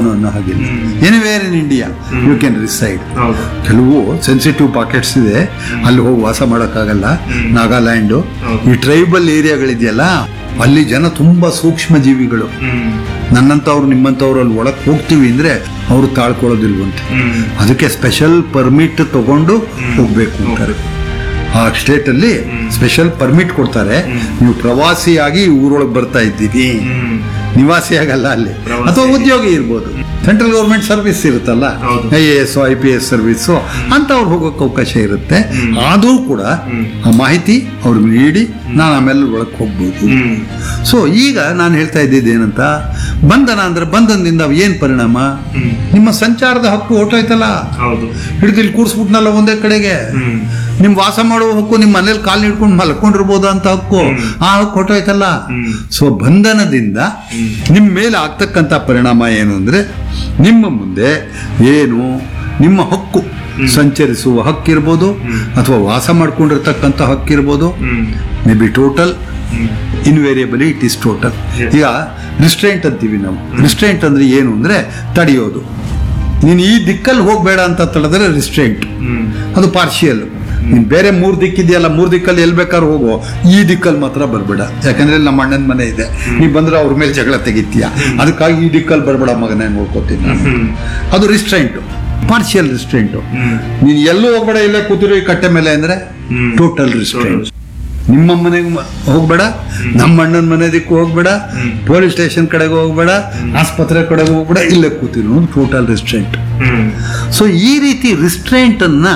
ನಾನು ಅನ್ನೋ ಹಾಗಿಲ್ಲ anywhere in India you can reside ಹೌದು ಕೆಲವು ಸೆನ್ಸಿಟಿವ್ ಪಾಕೆಟ್ಸ್ ಇದೆ ಅಲ್ಲಿ ಹೋಗಿ ವಾಸ ಮಾಡೋಕ್ಕಾಗಲ್ಲ ನಾಗಾಲ್ಯಾಂಡು ಈ ಟ್ರೈಬಲ್ ಏರಿಯಾಗಳಿದೆಯಲ್ಲ ಅಲ್ಲಿ ಜನ ತುಂಬಾ ಸೂಕ್ಷ್ಮ ಜೀವಿಗಳು ಹ್ಮ್ ನನ್ನಂತವ್ರು ನಿಮ್ಮಂತವ್ರು ಅಲ್ಲಿ ಒಳಗೆ ಹೋಗ್ತೀವಿ ಅಂದ್ರೆ ಅವರು ತಾಳ್ಕೊಳ್ಳೋದಿಲ್ವಂತೆ ಹ್ಮ್ ಅದಕ್ಕೆ ಸ್ಪೆಷಲ್ ಪರ್ಮಿಟ್ ತಗೊಂಡು ಹೋಗ್ಬೇಕು ಅಂತಾರೆ ಆ ಸ್ಟೇಟ್ ಅಲ್ಲಿ ಸ್ಪೆಷಲ್ ಪರ್ಮಿಟ್ ಕೊಡ್ತಾರೆ ನೀವು ಪ್ರವಾಸಿಯಾಗಿ ಈ ಊರೊಳಗೆ ಬರ್ತಾ ಇದ್ದೀರಿ ಹ್ಮ್ ನಿವಾಸಿ ಆಗಲ್ಲ ಅಲ್ಲಿ ಪ್ರವಾಸಿ. ಅಥವಾ ಉದ್ಯೋಗಿ ಇರ್ಬೋದು ಸೆಂಟ್ರಲ್ ಗೌರ್ಮೆಂಟ್ ಸರ್ವಿಸ್ ಇರುತ್ತಲ್ಲ ಹೌದು. I A S I P S service ಅಂತವ್ರು ಹೋಗೋಕೆ ಅವಕಾಶ ಇರುತ್ತೆ ಆದರೂ ಕೂಡ ಆ ಮಾಹಿತಿ ಅವ್ರಿಗೆ ನೀಡಿ ನಾನು ಆಮೇಲೆ ಒಳಗೆ ಹೋಗ್ಬೋದು ಹ್ಮ್ ಸೊ ಈಗ ನಾನು ಹೇಳ್ತಾ ಇದ್ದಿದ್ದು ಏನಂತ ಬಂಧನ ಅಂದ್ರೆ ಬಂಧನದಿಂದ ಏನ್ ಪರಿಣಾಮ ಹ್ಮ್. ನಿಮ್ಮ ಸಂಚಾರದ ಹಕ್ಕು ಹೊರ್ಟೋಯ್ತಲ್ಲ ಹೌದು ಹಿಡಿದು ಇಲ್ಲಿ ಕೂರಿಸ್ಬಿಟ್ನಲ್ಲ ಒಂದೇ ಕಡೆಗೆ ಹ್ಮ್ ನಿಮ್ ವಾಸ ಮಾಡುವ ಹಕ್ಕು ನಿಮ್ ಮನೇಲಿ ಕಾಲು ಹಿಡ್ಕೊಂಡು ಮಲ್ಕೊಂಡಿರ್ಬೋದು ಅಂತ ಹಕ್ಕು ಆ ಹಕ್ಕು ಹೊರ್ಟೋಯ್ತಲ್ಲ ಹ್ಮ್. ಸೊ ಬಂಧನದಿಂದ ನಿಮ್ ಮೇಲೆ ಆಗ್ತಕ್ಕಂಥ ಪರಿಣಾಮ ಏನು ಅಂದ್ರೆ ನಿಮ್ಮ ಮುಂದೆ ಏನು ನಿಮ್ಮ ಹಕ್ಕು ಸಂಚರಿಸುವ ಹಕ್ಕಿರ್ಬೋದು ಅಥವಾ ವಾಸ ಮಾಡ್ಕೊಂಡಿರ್ತಕ್ಕಂಥ ಹಕ್ಕಿರ್ಬೋದು hmm maybe total hmm invariably it is total Yes. ಈಗ ರಿಸ್ಟ್ರೆಂಟ್ ಅಂತೀವಿ ನಾವು ರಿಸ್ಟ್ರೆಂಟ್ ಅಂದ್ರೆ ಏನು ಅಂದ್ರೆ ತಡೆಯೋದು ನೀನು ಈ ದಿಕ್ಕಲ್ಲಿ ಹೋಗ್ಬೇಡ ಅಂತ ತಡೆದ್ರೆ ರಿಸ್ಟ್ರೆಂಟ್ ಹ್ಮ್ ಅದು ಪಾರ್ಷಿಯಲ್ ನೀನ್ ಬೇರೆ ಮೂರ್ ದಿಕ್ಕಿದೆಯಲ್ಲ ಮೂರ್ ದಿಕ್ಕಲ್ಲಿ ಎಲ್ ಬೇಕಾದ್ರೂ ಹೋಗೋ ಈ ದಿಕ್ಕಲ್ಲಿ ಮಾತ್ರ ಬರಬೇಡ ಯಾಕಂದ್ರೆ ಇಲ್ಲಿ ನಮ್ಮ ಅಣ್ಣನ ಮನೆ ಇದೆ ನೀ ಬಂದ್ರೆ ಅವ್ರ ಮೇಲೆ ಜಗಳ ತೆಗಿತೀಯ ಅದಕ್ಕಾಗಿ ಈ ದಿಕ್ಕಲ್ಲಿ ಬರಬೇಡ ಮಗನೇ ನೋಡ್ಕೋತೀನಿ ನಾನು ಹ್ಮ್ ಅದು ರಿಸ್ಟ್ರೆಂಟ್ ಪಾರ್ಷಿಯಲ್ ರಿಸ್ಟ್ರೆಂಟ್ ಹ್ಮ್ ನೀನ್ ಎಲ್ಲೂ ಹೋಗ್ಬೇಡ ಇಲ್ಲೇ ಕೂತಿರೋ ಈ ಕಟ್ಟೆ ಮೇಲೆ ಅಂದ್ರೆ ಹ್ಮ್. ಟೋಟಲ್ ರಿಸ್ಟ್ರೆಂಟ್ ನಿಮ್ಮ ಮನೆಗೆ ಮ- ಹೋಗ್ಬೇಡ ನಮ್ಮ ಅಣ್ಣನ ಮನೆ ದಿಕ್ಕು ಹೋಗ್ಬೇಡ ಪೊಲೀಸ್ ಸ್ಟೇಷನ್ ಕಡೆಗೆ ಹೋಗ್ಬೇಡ ಆಸ್ಪತ್ರೆ ಕಡೆಗೆ ಹೋಗ್ಬೇಡ ಇಲ್ಲೇ ಕೂತಿರೋ ಟೋಟಲ್ ರಿಸ್ಟ್ರೆಂಟ್ ಹ್ಮ್ ಸೊ ಈ ರೀತಿ ರಿಸ್ಟ್ರೆಂಟ್ ಅನ್ನ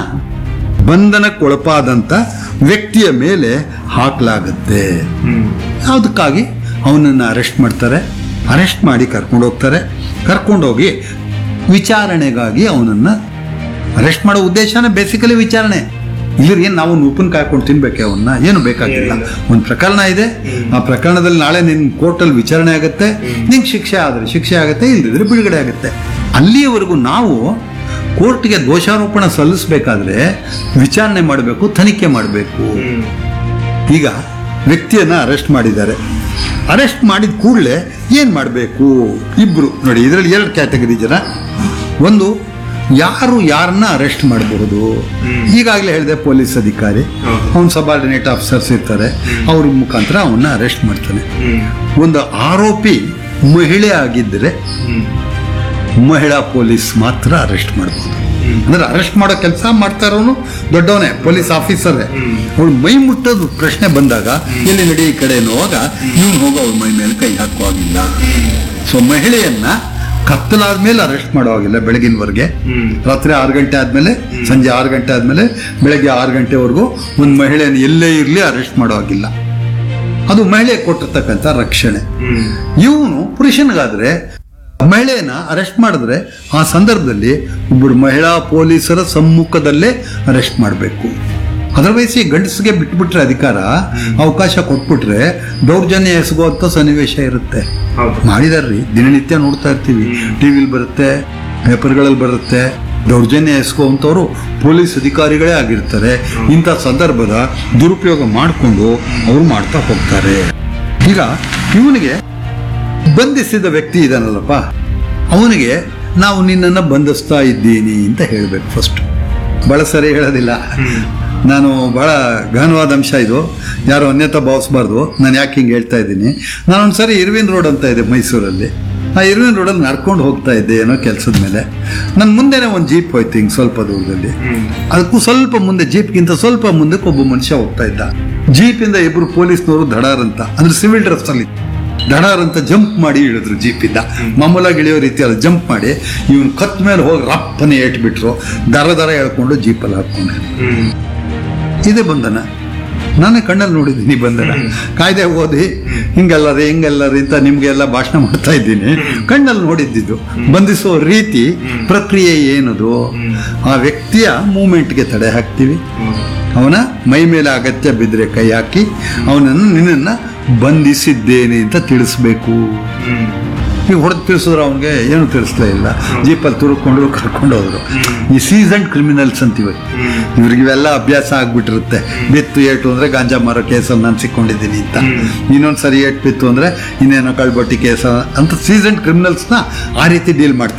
ಬಂಧನಕ್ಕೊಳಪಾದಂತ ವ್ಯಕ್ತಿಯ ಮೇಲೆ ಹಾಕಲಾಗುತ್ತೆ ಹ್ಮ್ ಅದಕ್ಕಾಗಿ ಅವನನ್ನು ಅರೆಸ್ಟ್ ಮಾಡ್ತಾರೆ ಅರೆಸ್ಟ್ ಮಾಡಿ ಕರ್ಕೊಂಡು ಹೋಗ್ತಾರೆ ಕರ್ಕೊಂಡೋಗಿ ವಿಚಾರಣೆಗಾಗಿ ಅವನನ್ನ ಅರೆಸ್ಟ್ ಮಾಡೋ ಉದ್ದೇಶನೇ ಬೇಸಿಕಲಿ ವಿಚಾರಣೆ ಇಲ್ಲಿಗೆ ನಾವು ಉಪ್ಪನ್ ಕಾಯ್ಕೊಂಡು ತಿನ್ಬೇಕೆ ಅವನ್ನ ಏನು ಬೇಕಾಗಿಲ್ಲ ಒಂದು ಪ್ರಕರಣ ಇದೆ ಆ ಪ್ರಕರಣದಲ್ಲಿ ನಾಳೆ ನಿನ್ ಕೋರ್ಟಲ್ಲಿ ವಿಚಾರಣೆ ಆಗುತ್ತೆ ನಿಂಗೆ ಶಿಕ್ಷೆ ಆದ್ರೆ ಶಿಕ್ಷೆ ಆಗುತ್ತೆ ಇಲ್ದಿದ್ರೆ ಬಿಡುಗಡೆ ಆಗುತ್ತೆ ಅಲ್ಲಿಯವರೆಗೂ ನಾವು ಕೋರ್ಟ್ಗೆ ದೋಷಾರೋಪಣ ಸಲ್ಲಿಸಬೇಕಾದ್ರೆ ವಿಚಾರಣೆ ಮಾಡಬೇಕು ತನಿಖೆ ಮಾಡಬೇಕು ಹ್ಮ್ ಈಗ ವ್ಯಕ್ತಿಯನ್ನ ಅರೆಸ್ಟ್ ಮಾಡಿದ್ದಾರೆ ಅರೆಸ್ಟ್ ಮಾಡಿದ ಕೂಡಲೇ ಏನ್ ಮಾಡಬೇಕು ಇಬ್ರು ನೋಡಿ ಇದರಲ್ಲಿ ಎರಡು ಕ್ಯಾಟಗರಿ ಜನ ಒಂದು ಯಾರು ಯಾರನ್ನ ಅರೆಸ್ಟ್ ಮಾಡಬಹುದು ಈಗಾಗಲೇ ಹೇಳಿದೆ ಪೊಲೀಸ್ ಅಧಿಕಾರಿ ಹೌದು. ಅವನ್ ಸಬಾರ್ಡಿನೇಟ್ ಆಫೀಸರ್ಸ್ ಇರ್ತಾರೆ ಅವ್ರ ಮುಖಾಂತರ ಅವನ್ನ ಅರೆಸ್ಟ್ ಮಾಡ್ತಾನೆ ಹ್ಮ್ ಒಂದು ಆರೋಪಿ ಮಹಿಳೆ ಆಗಿದ್ದರೆ ಹ್ಮ್ ಮಹಿಳಾ ಪೊಲೀಸ್ ಮಾತ್ರ ಅರೆಸ್ಟ್ ಮಾಡಬಹುದು ಅಂದ್ರೆ ಅರೆಸ್ಟ್ ಮಾಡೋ ಕೆಲಸ ಮಾಡ್ತಾ ಇರೋನು ದೊಡ್ಡವನೇ ಪೊಲೀಸ್ ಆಫೀಸರೇ ಅವಳು ಮೈ ಮುಟ್ಟೋದು ಪ್ರಶ್ನೆ ಬಂದಾಗ ಎಲ್ಲಿ ನಡಿ ಈ ಕಡೆ ಅನ್ನುವಾಗ ಇವನು ಹೋಗೋ ಅವಳ ಮೈ ಮೇಲೆ ಕೈ ಹಾಕುವಾಗಿಲ್ಲ ಸೊ ಮಹಿಳೆಯನ್ನ ಕತ್ತಲಾದ್ಮೇಲೆ ಅರೆಸ್ಟ್ ಮಾಡುವಾಗಿಲ್ಲ ಬೆಳಗಿನವರೆಗೆ ಹ್ಮ್. ರಾತ್ರಿ ಆರು ಗಂಟೆ ಆದ್ಮೇಲೆ ಸಂಜೆ ಆರು ಗಂಟೆ ಆದ್ಮೇಲೆ ಬೆಳಗ್ಗೆ ಆರು ಗಂಟೆವರೆಗೂ ಒಂದು ಮಹಿಳೆಯನ್ನು ಎಲ್ಲೇ ಇರಲಿ ಅರೆಸ್ಟ್ ಮಾಡುವಾಗಿಲ್ಲ ಅದು ಮಹಿಳೆ ಕೊಟ್ಟಿರ್ತಕ್ಕಂಥ ರಕ್ಷಣೆ ಹ್ಮ್ ಇವನು ಪುರುಷನಿಗಾದ್ರೆ ಮಹಿಳೆಯನ್ನ ಅರೆಸ್ಟ್ ಮಾಡಿದ್ರೆ ಆ ಸಂದರ್ಭದಲ್ಲಿ ಒಬ್ಬರು ಮಹಿಳಾ ಪೊಲೀಸರ ಸಮ್ಮುಖದಲ್ಲೇ ಅರೆಸ್ಟ್ ಮಾಡಬೇಕು ಅದರ್ವೈಸ್ ಈ ಗಂಡಸಿಗೆ ಬಿಟ್ಬಿಟ್ರೆ ಅಧಿಕಾರ ಅವಕಾಶ ಕೊಟ್ಬಿಟ್ರೆ ದೌರ್ಜನ್ಯ ಎಸಗುವಂತ ಸನ್ನಿವೇಶ ಇರುತ್ತೆ ಹೌದು ಮಾಡಿದಾರ್ರಿ ದಿನನಿತ್ಯ ನೋಡ್ತಾ ಇರ್ತೀವಿ ಟಿವಿಲಿ ಬರುತ್ತೆ ಪೇಪರ್ಗಳಲ್ಲಿ ಬರುತ್ತೆ ದೌರ್ಜನ್ಯ ಎಸ್ಕುವಂಥವ್ರು ಪೊಲೀಸ್ ಅಧಿಕಾರಿಗಳೇ ಆಗಿರ್ತಾರೆ ಇಂಥ ಸಂದರ್ಭದ ದುರುಪಯೋಗ ಮಾಡಿಕೊಂಡು ಅವರು ಮಾಡ್ತಾ ಹೋಗ್ತಾರೆ ಈಗ ಇವನಿಗೆ ಬಂಧಿಸಿದ ವ್ಯಕ್ತಿ ಇದಾನಲ್ಲಪ್ಪ ಅವನಿಗೆ ನಾವು ನಿನ್ನನ್ನು ಬಂಧಿಸ್ತಾ ಇದ್ದೀನಿ ಅಂತ ಹೇಳಬೇಕು ಫಸ್ಟ್ ಬಹಳ ಸರಿ ಹೇಳೋದಿಲ್ಲ ನಾನು ಬಹಳ ಗಹನವಾದ ಅಂಶ ಇದು ಯಾರು ಅನ್ಯತಾ ಭಾವಿಸ್ಬಾರ್ದು ನಾನು ಯಾಕೆ ಹಿಂಗೆ ಹೇಳ್ತಾ ಇದ್ದೀನಿ ನಾನು ಒಂದ್ಸರಿ ಇರ್ವಿನ್ ರೋಡ್ ಅಂತ ಇದೆ ಮೈಸೂರಲ್ಲಿ ಆ ಇರ್ವಿನ್ ರೋಡಲ್ಲಿ ನಡ್ಕೊಂಡು ಹೋಗ್ತಾ ಇದ್ದೆ ಏನೋ ಕೆಲಸದ ಮೇಲೆ ನನ್ನ ಮುಂದೆನೇ ಒಂದು ಜೀಪ್ ಹೋಯ್ತು ಹಿಂಗೆ ಸ್ವಲ್ಪ ದೂರದಲ್ಲಿ ಅದಕ್ಕೂ ಸ್ವಲ್ಪ ಮುಂದೆ ಜೀಪ್ಗಿಂತ ಸ್ವಲ್ಪ ಮುಂದಕ್ಕೆ ಒಬ್ಬ ಮನುಷ್ಯ ಹೋಗ್ತಾ ಇದ್ದ ಜೀಪಿಂದ ಇಬ್ರು ಪೊಲೀಸ್ನವರು ಧಡಾರ್ ಅಂತ ಅಂದ್ರೆ ಸಿವಿಲ್ ಡ್ರೆಸ್ ಅಲ್ಲಿ ಧಡಾರ್ ಅಂತ ಜಂಪ್ ಮಾಡಿ ಇಳಿದ್ರು ಜೀಪಿಂದ ಮಾಮೂಲಾಗಿ ಇಳಿಯೋ ರೀತಿಯಲ್ಲಿ ಜಂಪ್ ಮಾಡಿ ಇವನ್ ಕತ್ ಮೇಲೆ ಹೋಗಿ ರಪ್ಪನೆ ಏಟ್ಬಿಟ್ರು ದರ ದರ ಹೇಳ್ಕೊಂಡು ಜೀಪಲ್ಲಿ ಹಾಕೊಂಡೆ ಹ್ಮ್ ಇದೇ ಬಂಧನ ನಾನೇ ಕಣ್ಣಲ್ಲಿ ನೋಡಿದ್ದೀನಿ ಬಂಧನ ಕಾಯ್ದೆ ಓದಿ ಹಿಂಗೆಲ್ಲರಿ ಹಿಂಗೆಲ್ಲರಿ ಅಂತ ನಿಮ್ಗೆಲ್ಲ ಭಾಷಣ ಮಾಡ್ತಾ ಇದ್ದೀನಿ ಕಣ್ಣಲ್ಲಿ ನೋಡಿದ್ದಿದ್ದು ಬಂಧಿಸೋ ರೀತಿ ಪ್ರಕ್ರಿಯೆ ಏನದು ಆ ವ್ಯಕ್ತಿಯ ಮೂಮೆಂಟ್ಗೆ ತಡೆ ಹಾಕ್ತೀವಿ ಅವನ ಮೈ ಮೇಲೆ ಅಗತ್ಯ ಬಿದ್ದರೆ ಕೈ ಹಾಕಿ ಅವನನ್ನು ನಿನ್ನನ್ನು ಬಂಧಿಸಿದ್ದೇನೆ ಅಂತ ತಿಳಿಸ್ಬೇಕು ಹ್ಮ್ ಈಗ ಹೊಡೆದು ತಿಳಿಸಿದ್ರು ಅವನಿಗೆ ಏನು ತಿಳಿಸ್ಲೇ ಇಲ್ಲ ಜೀಪಲ್ಲಿ ತುರುಕೊಂಡು ಕರ್ಕೊಂಡು ಹೋದ್ರು ಈ ಸೀಸನ್ ಕ್ರಿಮಿನಲ್ಸ್ ಅಂತೀವಿ ಇವ್ರಿಗೆ ಇವೆಲ್ಲ ಅಭ್ಯಾಸ ಆಗ್ಬಿಟ್ಟಿರುತ್ತೆ ಬಿತ್ತು ಏಟು ಅಂದ್ರೆ ಗಾಂಜಾ ಮಾರೋ ಕೇಸಲ್ಲಿ ನಾನು ಸಿಕ್ಕೊಂಡಿದ್ದೀನಿ ಅಂತ ಇನ್ನೊಂದು ಸರಿ ಏಟ್ ಬಿತ್ತು ಅಂದ್ರೆ ಇನ್ನೇನೋ ಕಳ್ಬಟ್ಟಿ ಕೇಸ ಅಂತ ಸೀಸನ್ ಕ್ರಿಮಿನಲ್ಸ್ನ ಆ ರೀತಿ ಡೀಲ್ ಮಾಡ್ತಾರೆ